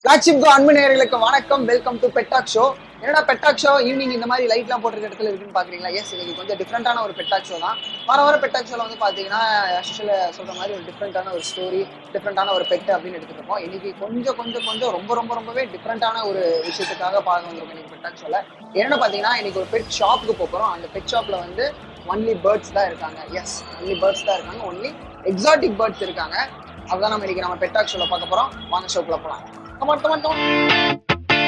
Flagship கோ அன்பு நேயர்களுக்கு வணக்கம் வெல்கம் டு பெட்டாக் ஷோ என்னடா பெட்டாக் ஷோ ஈவினிங் இந்த மாதிரி லைட்லாம் போட்டிருக்க இடத்துல இருக்குன்னு பாக்குறீங்களா எஸ் இன்னைக்கு கொஞ்சம் டிஃப்ரெண்டான ஒரு பெட்டாக் ஷோ தான் வர வர பெட்டாக் ஷோல வந்து பாத்தீங்கன்னா ஆக்சுவல சொல்ற மாதிரி ஒரு டிஃப்ரெண்டான ஒரு ஸ்டோரி டிஃப்ரெண்டான ஒரு பெட் அப்படின்னு எடுத்துட்டு இருக்கோம் இன்னைக்கு கொஞ்சம் கொஞ்சம் கொஞ்சம் ரொம்ப ரொம்ப ரொம்பவே டிஃப்ரெண்டான ஒரு விஷயத்துக்காக பார்க்க வந்திருக்கோம் இன்னைக்கு பெட்டாக் ஷோல என்னன்னு பாத்தீங்கன்னா இன்னைக்கு ஒரு பெட் ஷாப்புக்கு போறோம் அந்த பெட் ஷாப்ல வந்து ஒன்லி பேர்ட்ஸ் தான் இருக்காங்க எஸ் ஒன்லி பேர்ட்ஸ் தான் இருக்காங்க ஒன்லி எக்ஸாட்டிக் பேர்ட்ஸ் இருக்காங்க அதுதான் நம்ம இன்னைக்கு நம்ம பெட்டாக் ஷோல பார்க்க போறோம் வாங்க ஷோக்குள்ள போலாம் Come on, come on, come on.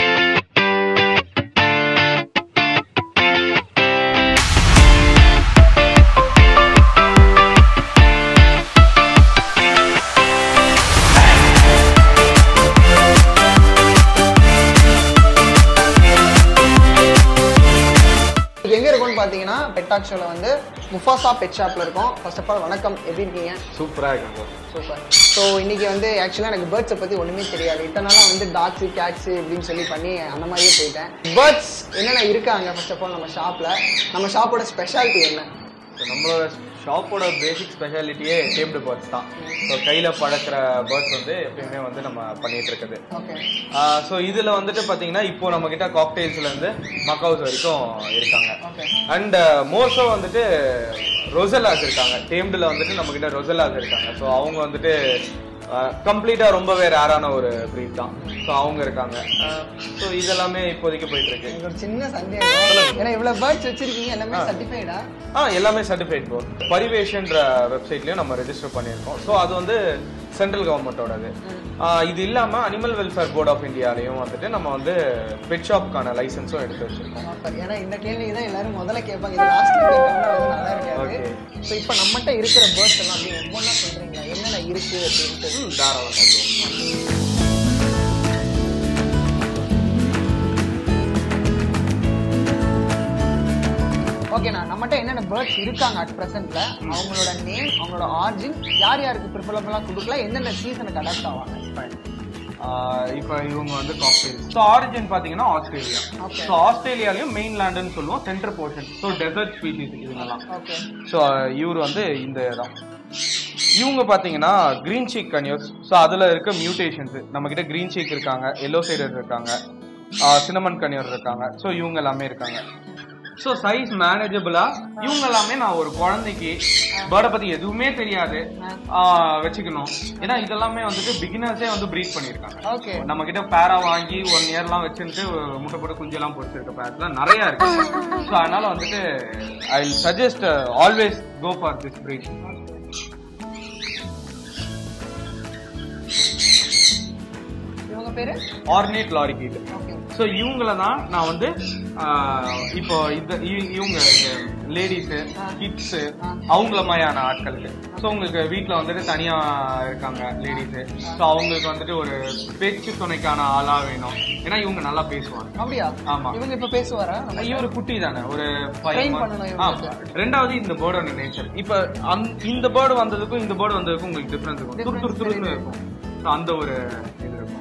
இது எங்க இருக்கும்னு பாத்தீங்கன்னா பெட்டாக் ஷோல வந்து முஃபாசா பெட் ஷாப்ல இருக்கோம் ஃபர்ஸ்ட் ஆஃப் ஆல் வணக்கம் எப்படி இருக்கீங்க சூப்பரா இருக்கும் சூப்பர் ஸோ இன்னைக்கு வந்து ஆக்சுவலாக எனக்கு பேர்ட்ஸை பற்றி ஒன்றுமே தெரியாது இத்தனை நாளாக வந்து டாக்ஸு கேட்ஸு இப்படின்னு சொல்லி பண்ணி அந்த மாதிரியே போயிட்டேன் பேர்ட்ஸ் என்னென்ன இருக்காங்க ஃபர்ஸ்ட் ஆஃப் ஆல் நம்ம ஷாப்பில் நம்ம ஷாப்போட ஸ்பெஷாலிட்டி என்ன ஸோ நம்மளோட ஷாப்போட பேசிக் ஸ்பெஷாலிட்டியே டேம்டு பேர்ட்ஸ் தான் ஸோ கையில் பழக்கிற பேர்ட்ஸ் வந்து எப்பயுமே வந்து நம்ம பண்ணிட்டு இருக்குது ஓகே ஸோ இதில் வந்துட்டு பார்த்தீங்கன்னா இப்போ நம்ம கிட்ட காக்டெயில்ஸ்லேருந்து மக்காவுஸ் வரைக்கும் இருக்காங்க ஓகே அண்ட் மோஸ்டோ வந்துட்டு ரொசலாஸ் இருக்காங்க டேம்டில் வந்துட்டு நம்ம கிட்ட ரொசலாஸ் இருக்காங்க ஸோ அவங்க வந்துட்டு கம்ப்ளீட்டா ரொம்பவே ரேரான ஒரு ப்ரீட் தான் ஸோ அவங்க இருக்காங்க ஸோ இதெல்லாமே இப்போதைக்கு போயிட்டு இருக்கு எனக்கு ஒரு சின்ன சந்தேகம் ஏன்னா இவ்வளோ பேர்ட்ஸ் வச்சிருக்கீங்க எல்லாமே சர்டிஃபைடா ஆ எல்லாமே சர்டிஃபைட் ப்ரோ பரிவேஷன்ற வெப்சைட்லயும் நம்ம ரெஜிஸ்டர் பண்ணியிருக்கோம் ஸோ அது வந்து சென்ட்ரல் கவர்மெண்ட்டோடது ஆ, இது இல்லாம அனிமல் வெல்ஃபேர் போர்ட் ஆஃப் இந்தியாலையும் வந்துட்டு நம்ம வந்து பெட் ஷாப்க்கான லைசன்ஸும் எடுத்து வச்சிருக்கோம் ஏன்னா இந்த கேள்வி தான் எல்லாரும் முதல்ல கேட்பாங்க இது லாஸ்ட் கேட்கறதுனால வந்து நல்லா இருக்காது Okay. ஸோ இப்போ நம்மகிட்ட இருக்கிற பேர்ட்ஸ் எல்லாம் அப்படியே ஒவ்வொன்றா சொல்றீங்களா என்னென்ன இருக்கு அப்படின்ட்டு ம், தாராளமா bro. ஓகேண்ணா நம்மகிட்ட என்னென்ன பேர்ட்ஸ் இருக்காங்க அட் ப்ரெசென்ட்ல அவங்களோட நேம் அவங்களோட ஆர்ஜின் யார் யாருக்கு ப்ரிஃபரபிளாக கொடுக்கலாம் எந்தெந்த சீசனுக்கு அடாப்ட் ஆவாங்க ஆ, இப்போ இவங்க வந்து காக்டெயில் ஸோ ஆரிஜின் பார்த்தீங்கன்னா ஆஸ்திரேலியா Okay. ஸோ ஆஸ்திரேலியாலையும் மெயின்லேண்டுன்னு சொல்லுவோம் centre portion so desert species இதுங்கெல்லாம் ஓகே ஸோ இவர் வந்து இந்த இடம் இவங்க பார்த்தீங்கன்னா கிரீன் ஷீக் கன்யூஸ் ஸோ அதில் இருக்க மியூட்டேஷன்ஸ் நம்ம கிட்ட கிரீன் ஷீக் இருக்காங்க எல்லோ சைடர் இருக்காங்க சினமன் கன்யூர் இருக்காங்க ஸோ இவங்க எல்லாமே இருக்காங்க ஸோ சைஸ் மேனேஜபிளா இவங்க எல்லாமே நான் ஒரு குழந்தைக்கு பேர்டை பத்தி எதுவுமே தெரியாது ஆஹ் வச்சுக்கணும் ஏன்னா இதெல்லாமே வந்துட்டு பிகினர்ஸே வந்து ப்ரீட் பண்ணியிருக்காங்க ஓகே நம்ம கிட்ட பேரா வாங்கி ஒன் இயர்லாம் வச்சுட்டு முட்டை போட்டு குஞ்செல்லாம் பொறிச்சிருக்க பேர்ஸ்லாம் நிறைய இருக்கு ஸோ அதனால வந்துட்டு I suggest always go for this breed இவங்க பேரு ஆர்னேட் லாரிகீட் ஓகே ஸோ இவங்கள தான் நான் வந்து ஆஹ், இப்போ இந்த இ- இவங்க லேடிஸ் கிட்ஸ் அவங்கள மாதிரியான ஆட்களுக்கு ஸோ உங்களுக்கு வீட்டில் வந்துட்டு தனியா இருக்காங்க லேடிஸ் ஸோ அவங்களுக்கு வந்துட்டு ஒரு பேச்சு துணைக்கான ஆளா வேணும் ஏன்னா இவங்க நல்லா பேசுவாங்க அப்படியா ஆமா இவங்க இப்ப பேசுவாரா நம்ம இவர் குட்டி தானே ஒரு five Train months. பண்ணணும் ஆ, இவங்களுக்கு. ரெண்டாவது இந்த பேர்டோட நேச்சர் இப்ப அந்த- இந்த பேர்டு வந்ததுக்கும் இந்த பேர்டு வந்ததுக்கும் உங்களுக்கு டிஃபரன்ஸ் இருக்கும் துரு துரு துருன்னு இருக்கும் So, அந்த ஒரு இது இருக்கும்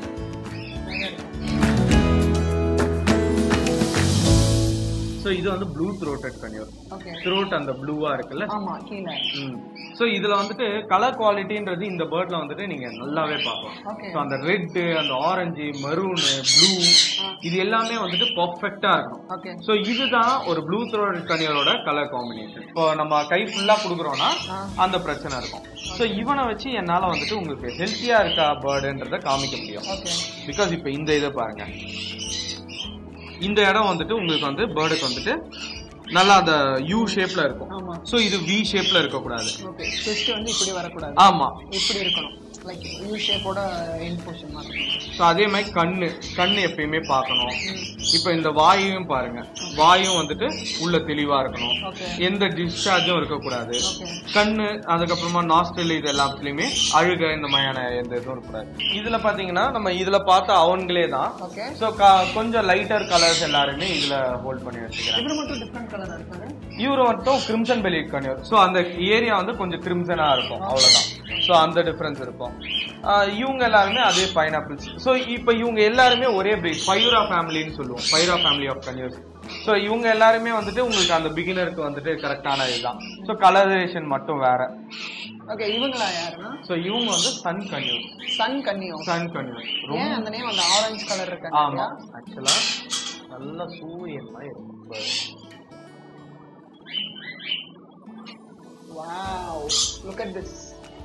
ஸோ இது வந்து blue throated conure okay throat அந்த ப்ளூவா இருக்குல்ல ஆமா கீழே ஸோ இதுல வந்துட்டு கலர் குவாலிட்டின்றது இந்த பேர்ட்ல வந்துட்டு நீங்க நல்லாவே பார்க்கலாம் ஓகே ஸோ அந்த ரெட் அந்த ஆரஞ்சு மரூனு ப்ளூ இது எல்லாமே வந்துட்டு பர்ஃபெக்டா இருக்கும் ஓகே ஸோ இதுதான் ஒரு ப்ளூ த்ரோட் கனியரோட கலர் காம்பினேஷன் இப்போ நம்ம கை ஃபுல்லா கொடுக்குறோம்னா ஆ. அந்த பிரச்சனை இருக்கும் ஸோ இவனை வச்சு என்னால வந்துட்டு உங்களுக்கு ஹெல்த்தியா இருக்கா பேர்டுன்றத காமிக்க முடியும் ஓகே பிகாஸ் இப்போ இந்த இதை பாருங்க இந்த இடம் வந்துட்டு உங்களுக்கு வந்து பேர்டுக்கு வந்துட்டு நல்லா அந்த யூ ஷேப்ல இருக்கும் ஆமா ஸோ இது வி ஷேப்ல இருக்கக்கூடாது ஓகே செஸ்ட் வந்து இப்படி வரக்கூடாது ஆமா இப்படி இருக்கணும் லைக் யூ ஷேப்போட எண்ட் போர்ஷன் மாதிரி ஸோ அதே மாதிரி கண்ணு கண்ணு எப்பயுமே பார்க்கணும் இப்போ இந்த வாயையும் பாருங்க வாயும் வந்துட்டு உள்ள தெளிவா இருக்கணும் ஓகே எந்த டிஸ்சார்ஜும் இருக்கக்கூடாது ஓகே கண்ணு அதுக்கப்புறமா நாஸ்டல் இது எல்லாத்துலயுமே அழுக இந்த மாதிரியான எந்த இதுவும் இருக்கக்கூடாது இதுல பாத்தீங்கன்னா நம்ம இதுல பார்த்த அவங்களே தான் ஓகே ஸோ கொஞ்சம் லைட்டர் கலர்ஸ் எல்லாருமே இதுல ஹோல்ட் பண்ணி வச்சுக்கிறேன் இவர் மட்டும் டிஃப்ரெண்ட் கலரா இருக்காரு இவரு மட்டும் கிரிம்சன் பெலி கன்யூர் ஸோ அந்த ஏரியா வந்து கொஞ்சம் கிரிம்சனா இருக்கும் அவ்வளவுதான் ஸோ அந்த டிஃபரன்ஸ் இருக்கும் ஆஹ் இவங்க எல்லாருமே அதே பைனாப்பிள்ஸ் ஸோ இப்போ இவங்க எல்லாருமே ஒரே பிரீட் பைரா ஃபேமிலின்னு சொல்லுவோம் pyrrhura family of conures so இவங்க எல்லாருமே வந்துட்டு உங்களுக்கு அந்த பிகினருக்கு வந்துட்டு கரெக்டான இதுதான் ஸோ கலரேஷன் மட்டும் வேற ஓகே இவங்களா யாருன்னா ஸோ இவங்க வந்து sun conures sun conure sun conures ஏன் அந்த நேம் அந்த ஆரஞ்சு கலர் இருக்கு ஆமா ஆக்சுவலா நல்ல சூரியன் மாதிரி இருக்கும் bird. Wow look at this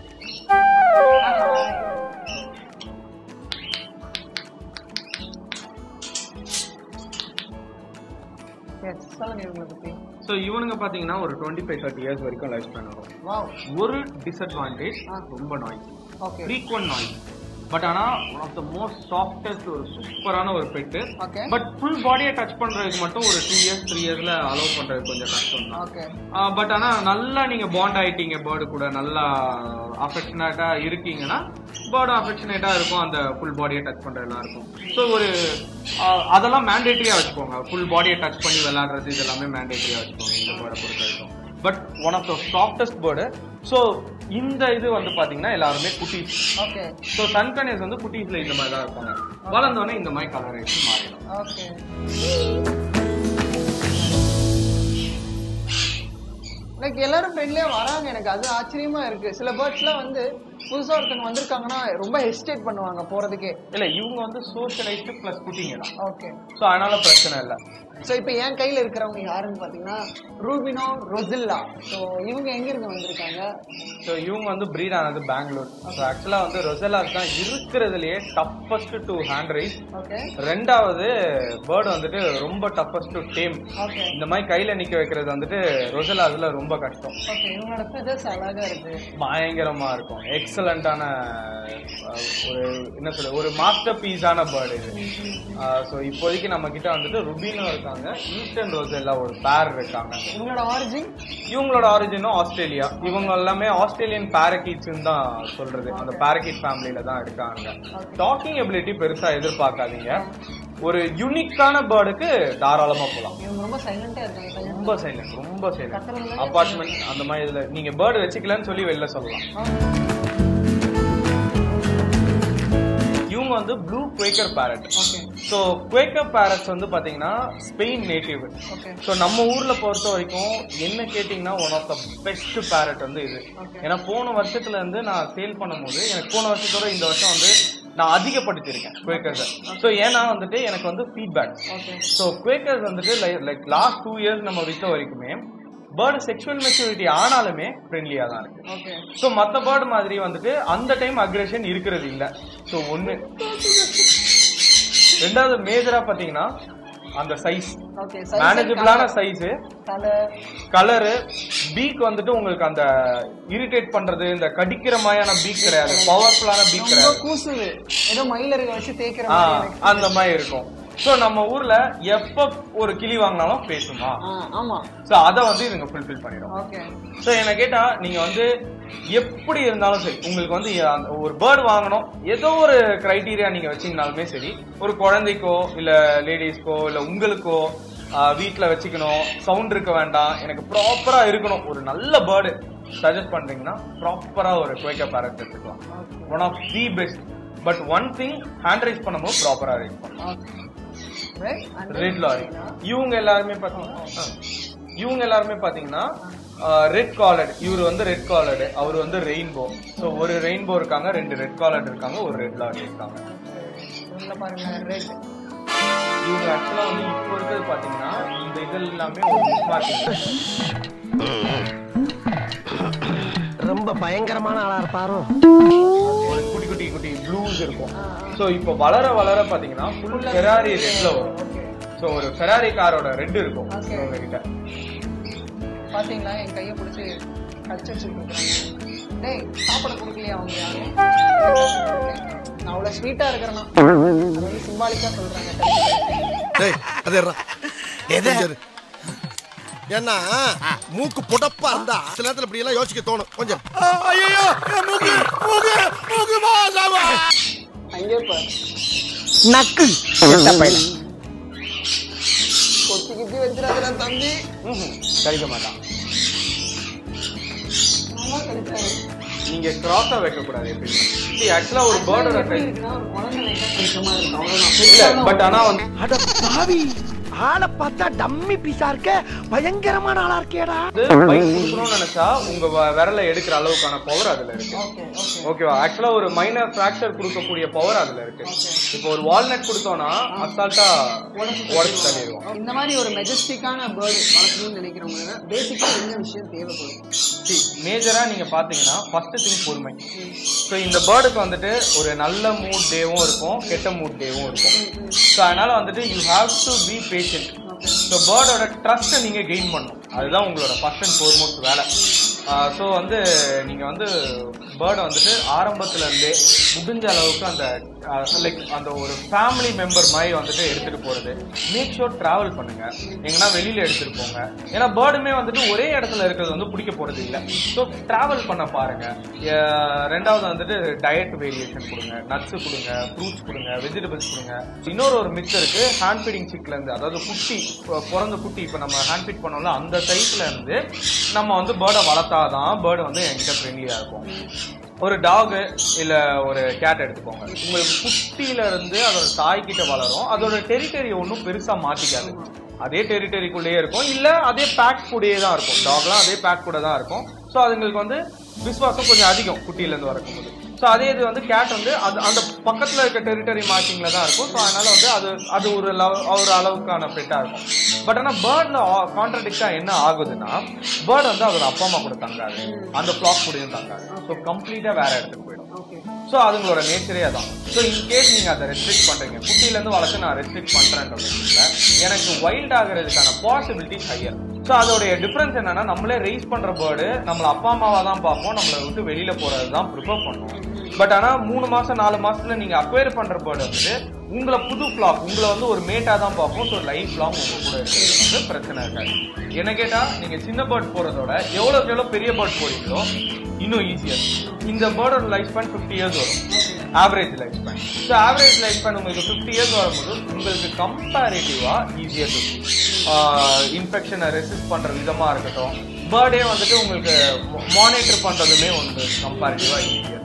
yes சொல்லுங்க இவங்களை பத்தி ஸோ இவனுங்க பாத்தீங்கன்னா ஒரு டுவெண்ட்டி ஃபைவ் தேர்ட்டி இயர்ஸ் வரைக்கும் லைஃப் ஸ்பேன் வரும் வாவ் ஒரு டிஸ்அட்வான்டேஜ் ஆ. ரொம்ப noise okay frequent noise but ஆனா one of the most softest ஒரு சூப்பரான ஒரு பெட்டு ஓகே பட் ஃபுல் பாடியை டச் பண்றதுக்கு மட்டும் ஒரு டூ இயர்ஸ் த்ரீ இயர்ஸ்ல அலோவ் பண்றது கொஞ்சம் கஷ்டம் தான் ஓகே பட் ஆனா நல்லா நீங்க பாண்ட் ஆயிட்டீங்க பேர்டு கூட நல்லா அஃபெக்ஷனேட்டா இருக்கீங்கன்னா பேர்டு அஃபெக்ஷனேட்டா இருக்கும் அந்த ஃபுல் பாடியை டச் பண்றதெல்லாம் இருக்கும் ஸோ ஒரு ஆஹ், அதெல்லாம் மேண்டேட்டரியா வச்சுக்கோங்க ஃபுல் பாடியை டச் பண்ணி விளையாடுறது இது எல்லாமே மேண்டேட்டரியா வச்சுக்கோங்க இந்த பேர்டை பொறுத்த வரைக்கும் but one of the softest bird so இந்த இது வந்து பாத்தீங்கன்னா எல்லாருமே குட்டீஸ் ஓகே ஸோ சன்கனேஸ் வந்து குட்டீஸ்ல இந்த மாதிரி தான் இருப்பாங்க வளர்ந்தோடனே இந்த மாதிரி கலரேஷன் மாறிடும் ஓகே லைக் எல்லாரும் ஃப்ரெண்ட்லியா வராங்க எனக்கு அது ஆச்சரியமா இருக்கு சில பேர்ட்ஸ்லாம் வந்து புதுசா ஒருத்தவங்க வந்திருக்காங்கன்னா ரொம்ப ஹெசிடேட் பண்ணுவாங்க போறதுக்கே இல்ல இவங்க வந்து சோஷியலைஸ்டு பிளஸ் குட்டிங்க தான் ஓகே ஸோ அதனால பிரச்சனை இல்லை ஸோ இப்போ என் கையில இருக்கிறவங்க யாருன்னு பாத்தீங்கன்னா ரூபினோ ரொசில்லா ஸோ இவங்க எங்க இருந்து வந்திருக்காங்க ஸோ இவங்க வந்து பிரீட் ஆனது பெங்களூர் ஸோ ஆக்சுவலாக வந்து ரொசெல்லாஸ் தான் இருக்கிறதுலயே toughest to hand raise okay ரெண்டாவது பேர்டு வந்துட்டு ரொம்ப டஃபஸ்ட் டு டேம் ஓகே இந்த மாதிரி கையில நிக்க வைக்கிறது வந்துட்டு ரொசெல்லாஸ்ல ரொம்ப கஷ்டம் ஓகே இவங்களோட ஃபெதர்ஸ் அழகா இருக்கு பயங்கரமா இருக்கும் எக்ஸலண்டான ஒரு என்ன சொல்ற ஒரு மாஸ்டர் பீஸான பேர்டு இது ஸோ இப்போதைக்கு நம்ம கிட்ட வந்துட்டு ருபினோ இருக்காங்க ஈஸ்டர்ன் ரோசெல்லா ஒரு பேர் இருக்காங்க இவங்களோட ஆரிஜின் இவங்களோட ஆரிஜினும் ஆஸ்திரேலியா இவங்க எல்லாமே ஆஸ்திரேலியன் பேரகீட்ஸ் தான் சொல்றது அந்த பேரகீட் ஃபேமிலியில தான் இருக்காங்க டாக்கிங் எபிலிட்டி பெருசா எதிர்பார்க்காதீங்க ஒரு யூனிக்கான பேர்டுக்கு தாராளமா போலாம் இவங்க ரொம்ப சைலண்டா இருக்காங்க silent. ரொம்ப சைலண்ட் ரொம்ப சைலண்ட் கத்துறதுல அபார்ட்மெண்ட் அந்த மாதிரி இதுல நீங்க பேர்டு வச்சுக்கலன்னு சொல்லி வெளில சொல்லலாம் இவங்க வந்து blue quaker parrot okay so quaker parrots வந்து பாத்தீங்கன்னா ஸ்பெயின் நேட்டிவ் ஓகே ஸோ நம்ம ஊர்ல பொறுத்த வரைக்கும் என்ன கேட்டிங்கன்னா one of the best parrot வந்து இது ஓகே ஏன்னா போன வருஷத்துல இருந்து நான் சேல் பண்ணும்போது எனக்கு போன வருஷத்தோட இந்த வருஷம் வந்து நான் அதிகப்படுத்தியிருக்கேன் குவேக்கர்ஸை ஸோ ஏன்னா வந்துட்டு எனக்கு வந்து ஃபீட்பேக் ஓகே ஸோ குவேக்கர்ஸ் வந்துட்டு லைக் லாஸ்ட் டூ இயர்ஸ் நம்ம வித்த வரைக்குமே பேர்டு செக்ஷுவல் மெச்சூரிட்டி ஆனாலுமே ஃப்ரெண்ட்லியாக தான் இருக்கு ஓகே ஸோ மற்ற பேர்டு மாதிரி வந்துட்டு அந்த டைம் அக்ரெஷன் இருக்கிறது இல்லை ஸோ ஒன்று ரெண்டாவது மேஜரா பார்த்தீங்கன்னா அந்த சைஸ் ஓகே மேனேஜபிளான சைஸு தலை கலரு பீக் வந்துட்டு உங்களுக்கு அந்த இரிட்டேட் பண்றது இந்த கடிக்கிற மாதிரியான பீக் கிடையாது பவர்ஃபுல்லான பீக் ரொம்ப கிடையாது கூசுது ஏதோ மயிலருக வச்சு தேய்க்கிற ஆ, மாதிரி எனக்கு அந்த மாதிரி இருக்கும் சோ நம்ம ஊர்ல எப்ப ஒரு கிளி வாங்கினாலும் பேசுமா ஆ ஆமா சோ அத வந்து இதுங்க ஃபுல்ஃபில் பண்ணிடும் ஓகே சோ என்ன கேட்டா நீங்க வந்து எப்படி இருந்தாலும் சரி உங்களுக்கு வந்து அந்த ஒரு பேர்டு வாங்கணும் ஏதோ ஒரு கிரைட்டீரியா நீங்க வச்சீங்கனாலுமே சரி ஒரு குழந்தைக்கோ இல்ல லேடிஸ்க்கோ இல்ல உங்களுக்கோ ஆ, வீட்ல வச்சுக்கணும் சவுண்ட் இருக்க வேண்டாம் எனக்கு ப்ராப்பரா இருக்கணும் ஒரு நல்ல பேர்டு சஜஸ்ட் பண்றீங்கன்னா ப்ராப்பரா ஒரு குவைக்க பேரட் எடுத்துக்கலாம் one of the best but one thing hand raise பண்ணும்போது ப்ராப்பரா ரைஸ் பண்ணணும் ஓகே ரைட் ரெட் லாரி இவங்க எல்லாருமே பாத்தீங்கன்னா ஆ, இவங்க எல்லாருமே பாத்தீங்கன்னா ரெட் காலர்டு இவர் வந்து ரெட் காலர்டு அவர் வந்து ரெயின்போ ஸோ ஒரு ரெயின்போ இருக்காங்க ரெண்டு ரெட் காலர்டு இருக்காங்க ஒரு ரெட் லாரி இருக்காங்க உள்ள பாருங்க ரெட் இவங்க ஆக்சுவலா வந்து இப்போ இருக்கிறது பாத்தீங்கன்னா இந்த இது எல்லாமே ஒரு மிஸ்மார்க்கிங் ரொம்ப பயங்கரமான ஆளா இருப்பாரோ ஒரு குட்டி குட்டி குட்டி ப்ளூஸ் இருக்கும் ஸோ இப்போ வளர வளர பாத்தீங்கன்னா ஃபுல் ஃபெராரி ரெட்ல வரும் ஓகே ஸோ ஒரு ஃபெராரி காரோட ரெட் இருக்கும் Okay. இவங்க கிட்ட பாத்தீங்களா என் கையை பிடிச்சி கடிச்சு வச்சுருக்காங்க டேய் சாப்பிட கொடுக்கலையா அவங்க யாரும் நான் அவ்வளவு ஸ்வீட்டா இருக்கிறேன்னா அது வந்து சிம்பாலிக்கா சொல்றாங்க டேய் அதேறா எது ஏன்னா மூக்கு புடப்பா இருந்தா சில நேரத்துல இப்படி எல்லாம் யோசிக்க தோணும் கொஞ்சம் ஐயோ மூக்கு மூக்கு மூக்கு மாசாவா அங்கே பாரு நக்கு கெட்ட பையன். கொத்தி கித்தி வச்சிடாதுடா தம்பி ம்ஹும். கடிக்க மாட்டான் நல்லா கடிச்சாரு நீங்க கிராஸா வைக்க கூடாது எப்பயுமே ஆக்சுவலா ஒரு பேர்டோட எப்படி இருக்குன்னா ஒரு குழந்தை லைட்டா கடிச்ச மாதிரி இருக்கும் இல்ல அவ்வளவுதான் பட் ஆனா வந்து அட பாவி ஆளை பார்த்தா டம்மி பீஸா இருக்க பயங்கரமான ஆளா இருக்கேடா பைக் கொடுக்கணும்னு நினைச்சா உங்க வ- விரலை எடுக்கிற அளவுக்கான பவர் அதுல இருக்கு ஓகேவா ஆக்சுவலா ஒரு மைனர் ஃபிராக்சர் கொடுக்கக்கூடிய பவர் அதுல இருக்கு இப்போ ஒரு வால்நட் கொடுத்தோம்னா அசால்ட்டா உடச்சு தள்ளிடுவோம் இந்த மாதிரி ஒரு மெஜஸ்டிக்கான பேர்டு வளர்க்கணும்னு நினைக்கிறவங்க பேசிக்கா என்ன விஷயம் தேவைப்படும் மேஜரா நீங்க பாத்தீங்கன்னா ஃபர்ஸ்ட் திங் பொறுமை ஸோ இந்த பேர்டுக்கு வந்துட்டு ஒரு நல்ல மூட் டேவும் இருக்கும் கெட்ட மூட் டேவும் இருக்கும் ஸோ அதனால வந்துட்டு you have to be patient so பேர்டோட ட்ரஸ்ட்டை நீங்க கெயின் பண்ணணும் அதுதான் உங்களோட ஃபர்ஸ்ட் அண்ட் ஃபோர்மோஸ்ட் வேலை ஸோ வந்து நீங்க வந்து பேர்டை வந்துட்டு ஆரம்பத்துல இருந்தே முடிஞ்ச அளவுக்கு அந்த லைக் அந்த ஒரு ஃபேமிலி மெம்பர் மாதிரி வந்துட்டு எடுத்துட்டு போறது மேக் ஷோர் டிராவல் பண்ணுங்க எங்கன்னா வெளியில எடுத்துட்டு போங்க ஏன்னா பேர்டுமே வந்துட்டு ஒரே இடத்துல இருக்கிறது வந்து பிடிக்க போறது இல்ல ஸோ டிராவல் பண்ண பாருங்க அஹ் ரெண்டாவது வந்துட்டு டயட் வேரியேஷன் கொடுங்க நட்ஸ் கொடுங்க ஃப்ரூட்ஸ் கொடுங்க வெஜிடபிள்ஸ் கொடுங்க இன்னொரு ஒரு மிக்ஸ் இருக்கு ஹேண்ட் ஃபீடிங் சிக்ல இருந்து அதாவது குட்டி ப- பிறந்த குட்டி இப்போ நம்ம ஹேண்ட் ஃபீட் பண்ணோம்ல அந்த சைஸ்ல இருந்து நம்ம வந்து பேர்டை வளர்த்தாதான் பேர்டு வந்து என்கிட்ட ஃப்ரெண்ட்லியா இருக்கும் ஒரு டாக் இல்ல ஒரு கேட் எடுத்துக்கோங்க உங்களுக்கு குட்டியில இருந்து அதோட தாய் கிட்ட வளரும் அதோட டெரிட்டரி ஒன்றும் பெருசா மாத்திக்காது அதே டெரிட்டரிக்குள்ளேயே இருக்கும் இல்ல அதே பேக் கூடயே தான் இருக்கும் டாக்லாம் அதே பேக் கூட தான் இருக்கும் ஸோ அதுங்களுக்கு வந்து விசுவாசம் கொஞ்சம் அதிகம் குட்டியில இருந்து வரக்கும்போது ஸோ அதே இது வந்து கேட் வந்து அது அந்த பக்கத்துல இருக்க டெரிட்டரி மார்க்கிங்ல தான் இருக்கும் ஸோ அதனால வந்து அது அது ஒரு லவ் ஒரு அளவுக்கான பெட்டா இருக்கும் பட் ஆனா பேர்ட்ல கான்ட்ரடிக்டா என்ன ஆகுதுன்னா பேர்ட் வந்து அதோட அப்பா அம்மா கூட தங்காது அந்த ஃபிளாக் கூடயும் தங்காது ஸோ கம்ப்ளீட்டா வேற இடத்துக்கு போயிடும் ஸோ அதுங்களோட நேச்சரே அதான் ஸோ இன்கேஸ் நீங்க அதை ரெஸ்ட்ரிக்ட் பண்றீங்க குட்டில இருந்து வளர்த்து நான் ரெஸ்ட்ரிக்ட் பண்றேன்ற பட்சத்துல எனக்கு வைல்ட் ஆகுறதுக்கான பாசிபிலிட்டி ஹையர் ஸோ அதோடைய டிஃபரன்ஸ் என்னன்னா நம்மளே ரைஸ் பண்ற பேர்டு நம்மள அப்பா அம்மாவா தான் பார்ப்போம் நம்மளை விட்டு வெளியில போறது தான் ப்ரிஃபர் பண்ணுவோம் பட் ஆனா மூணு மாசம் நாலு மாசத்துல நீங்க அக்வயர் பண்ற பேர்டு வந்துட்டு உங்களை புது ஃபிளாக் உங்களை வந்து ஒரு மேட்டா தான் பார்ப்போம் ஸோ லைஃப் லாங் உங்க கூட இருக்கிறது வந்து பிரச்சனை இருக்காது என்ன கேட்டா நீங்க சின்ன பேர்ட் போறதோட எவ்வளவுக்கு எவ்வளவு பெரிய பேர்ட் போறீங்களோ இன்னும் ஈஸியர் இந்த பேர்டோட லைஃப் ஸ்பேன் ஃபிஃப்டி இயர்ஸ் வரும் average life span so average life span உங்களுக்கு ஃபிஃப்டி இயர்ஸ் வரும்போது உங்களுக்கு கம்பேரிட்டிவா ஈஸியர் டு இன்ஃபெக்ஷனை ரெசிஸ்ட் பண்ற விதமா இருக்கட்டும் பேர்டே வந்துட்டு உங்களுக்கு மானிட்டர் பண்றதுமே வந்து கம்பேரிட்டிவா ஈஸியர்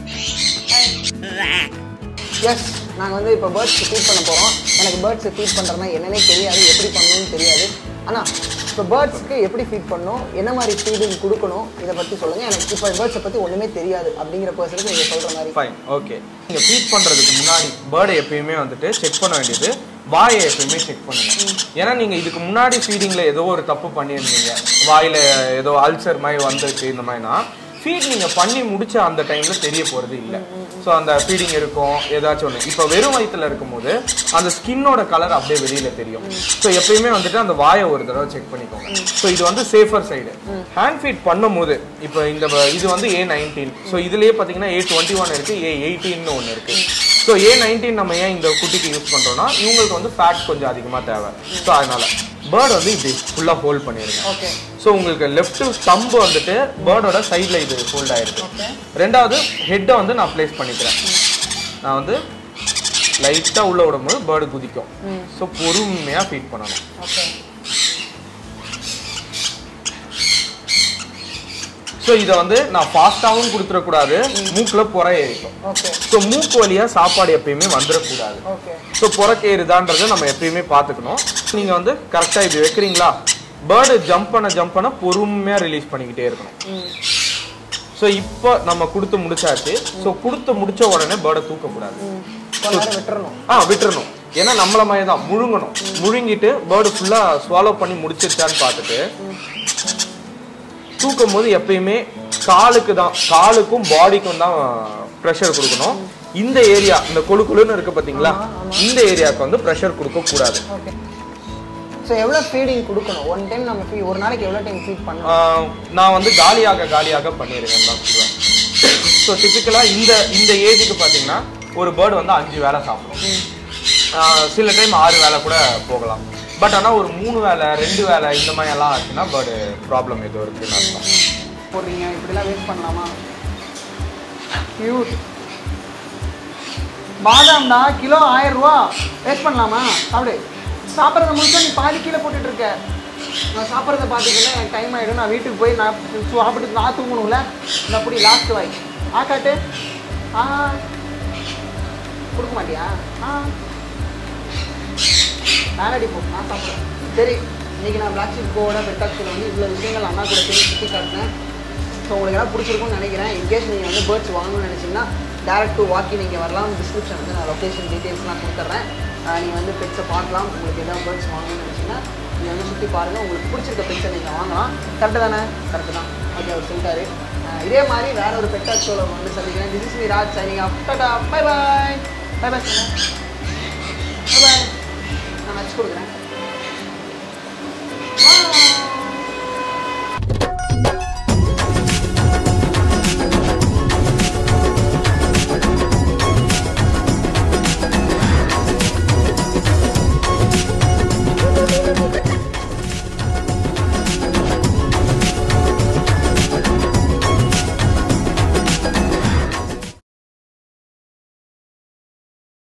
எஸ் நாங்கள் வந்து இப்போ பேர்ட்ஸ் ஃபீட் பண்ண போகிறோம் எனக்கு பேர்ட்ஸ் ஃபீட் பண்ணுறதுனா என்னன்னே தெரியாது எப்படி பண்ணணும்னு தெரியாது ஆனால் இப்போ பேர்ட்ஸ்க்கு எப்படி ஃபீட் பண்ணணும் என்ன மாதிரி ஃபீடிங் கொடுக்கணும் இதை பற்றி சொல்லுங்கள் எனக்கு இப்போ பேர்ட்ஸை பற்றி ஒன்றுமே தெரியாது அப்படிங்கிற பர்சனுக்கு நீங்கள் சொல்கிற மாதிரி ஃபைன் ஓகே நீங்க ஃபீட் பண்றதுக்கு முன்னாடி பேர்டை எப்பயுமே வந்துட்டு செக் பண்ண வேண்டியது வாயை எப்பயுமே செக் பண்ணுங்க ஏன்னா நீங்க இதுக்கு முன்னாடி ஃபீடிங்ல ஏதோ ஒரு தப்பு பண்ணியிருந்தீங்க வாயில ஏதோ அல்சர் மாதிரி வந்துருக்கு இந்த மாதிரினா ஃபீட் நீங்க பண்ணி முடிச்ச அந்த டைம்ல தெரிய போறது இல்ல ஸோ அந்த ஃபீடிங் இருக்கும் ஏதாச்சும் ஒன்று இப்போ வெறும் வயிற்றுல இருக்கும்போது அந்த ஸ்கின்னோட கலர் அப்படியே வெளியில தெரியும் ஸோ எப்பயுமே வந்துட்டு அந்த வாயை ஒரு தடவை செக் பண்ணிக்கோங்க ஸோ இது வந்து சேஃபர் சைடு ஹேண்ட் ஃபீட் பண்ணும்போது இப்போ இந்த வ- இது வந்து ஏ நைன்டீன் ஸோ இதுலயே பார்த்தீங்கன்னா ஏ டுவெண்ட்டி ஒன் இருக்கு ஏ எயிட்டீன்னு ஒன்று இருக்கு ஸோ ஏ நைன்டீன் நம்ம ஏன் இந்த குட்டிக்கு யூஸ் பண்றோம்னா இவங்களுக்கு வந்து ஃபேட் கொஞ்சம் அதிகமாக தேவை ஸோ அதனால பேர்ட் வந்து இப்படி ஃபுல்லாக ஹோல்ட் பண்ணிருங்க ஓகே ஸோ உங்களுக்கு லெஃப்ட் ஸ்டம்ப் வந்துட்டு பேர்டோட சைடில் இது ஹோல்ட் ஆயிருக்கு ரெண்டாவது ஹெட்டை வந்து நான் ப்ளேஸ் பண்ணிக்கிறேன் நான் வந்து லைட்டாக உள்ள விடும்போது பேர்டு குதிக்கும் ஸோ பொறுமையாக ஃபீட் பண்ணணும் ஓகே ஸோ இதை வந்து நான் ஃபாஸ்ட்டாகவும் கொடுத்துடக்கூடாது மூக்கில் புற ஏறிக்கும் ஓகே ஸோ மூக்கு வழியாக சாப்பாடு எப்பயுமே வந்துடக்கூடாது ஓகே ஸோ புறக்கேறுதான்றதை நம்ம எப்பயுமே பார்த்துக்கணும் நீங்கள் வந்து கரெக்டாக இப்படி வைக்கிறீங்களா பேர்டு ஜம்ப் பண்ண ஜம்ப் பண்ண பொறுமையாக ரிலீஸ் பண்ணிக்கிட்டே இருக்கணும் ஸோ இப்போ நம்ம கொடுத்து முடிச்சாச்சு ஸோ கொடுத்து முடிச்ச உடனே பேர்டை தூக்கக்கூடாது கொஞ்ச நேரம் விட்டுறணும் ஆ விட்டுறணும் ஏன்னா நம்மள மாதிரி தான் முழுங்கணும் முழுங்கிட்டு பேர்டு ஃபுல்லாக ஸ்வாலோ பண்ணி முடிச்சிருச்சான்னு பார்த்துட்டு தூக்கும் போது எப்பயுமே காலுக்கு தான் காலுக்கும் பாடிக்கும் தான் ப்ரெஷர் கொடுக்கணும் இந்த ஏரியா இந்த கொழு கொழுன்னு இருக்கு பாத்தீங்களா இந்த ஏரியாவுக்கு வந்து ப்ரெஷர் கொடுக்க கூடாது ஓகே ஸோ எவ்வளோ ஃபீடிங் கொடுக்கணும் ஒன் டைம் நம்ம ஃபீ ஒரு நாளைக்கு எவ்வளோ டைம் ஃபீட் பண்ணணும் ஆஹ் நான் வந்து காலியாக காலியாக பண்ணிடுவேன் தான் சொல்லுவேன் ஸோ டிப்பிக்கலாக இந்த இந்த ஏஜுக்கு பார்த்தீங்கன்னா ஒரு பேர்டு வந்து அஞ்சு வேளை சாப்பிடும் ஆஹ் சில டைம் ஆறு வேளை கூட போகலாம் பட் ஆனால் ஒரு மூணு வேளை ரெண்டு வேளை இந்த மாதிரி எல்லாம் ஆச்சுன்னா பேர்டு ப்ராப்ளம் எதுவும் இருக்குன்னு அர்த்தம் போடுறீங்க இப்படிலாம் வேஸ்ட் பண்ணலாமா கியூட் பாதாம்டா கிலோ ஆயிரம் ரூபா வேஸ்ட் பண்ணலாமா சாப்பிடு சாப்பிட்றத முழுக்க நீ பாதி கீழே போட்டுட்டு இருக்க நான் சாப்பிட்றத பார்த்துக்கிட்டே எனக்கு டைம் ஆகிடும் நான் வீட்டுக்கு போய் நான் சாப்பிட்டு நான் தூங்கணும்ல இந்த அப்படி லாஸ்ட் வாய் ஆ காட்டு ஆ கொடுக்க மாட்டியா ஆ வேணாடி போ நான் சாப்பிட்றேன் சரி இன்னைக்கு நான் பிளாக் ஷிப் கோவோட பெட்டாக்ஸில் வந்து இவ்வளோ விஷயங்கள் அண்ணா கூட சேர்ந்து சுற்றி காட்டினேன் ஸோ உங்களுக்கு எல்லாம் பிடிச்சிருக்கும்னு நினைக்கிறேன் இன்கேஸ் நீங்கள் வந்து பேர்ட்ஸ் வாங்கணும்னு நினச்சிங்கன்னா டேரக்ட் டு வாக்கி நீங்கள் வரலாம் டிஸ்கிரிப்ஷன் வந்து நான் லொக்கேஷன் டீட்டெயில்ஸ்லாம் கொடுத்துட்றேன் நீங்கள் வந்து பெட்ஸை பார்க்கலாம் உங்களுக்கு எதாவது பேர்ட்ஸ் வாங்கணும்னு நினச்சிங்கன்னா நீங்கள் வந்து சுற்றி பாருங்கள் உங்களுக்கு பிடிச்சிருக்க பெட்ஸை நீங்கள் வாங்கலாம் கரெக்டு தானே கரெக்டு தான் ஓகே அவர் சொல்லிட்டாரு அஹ் இதே மாதிரி வேற ஒரு பெட்டாக் ஷோவில் வந்து சந்திக்கிறேன் this is me Raj signing off டாடா bye bye bye bye bye bye நான் வச்சு கொடுக்குறேன் Bye.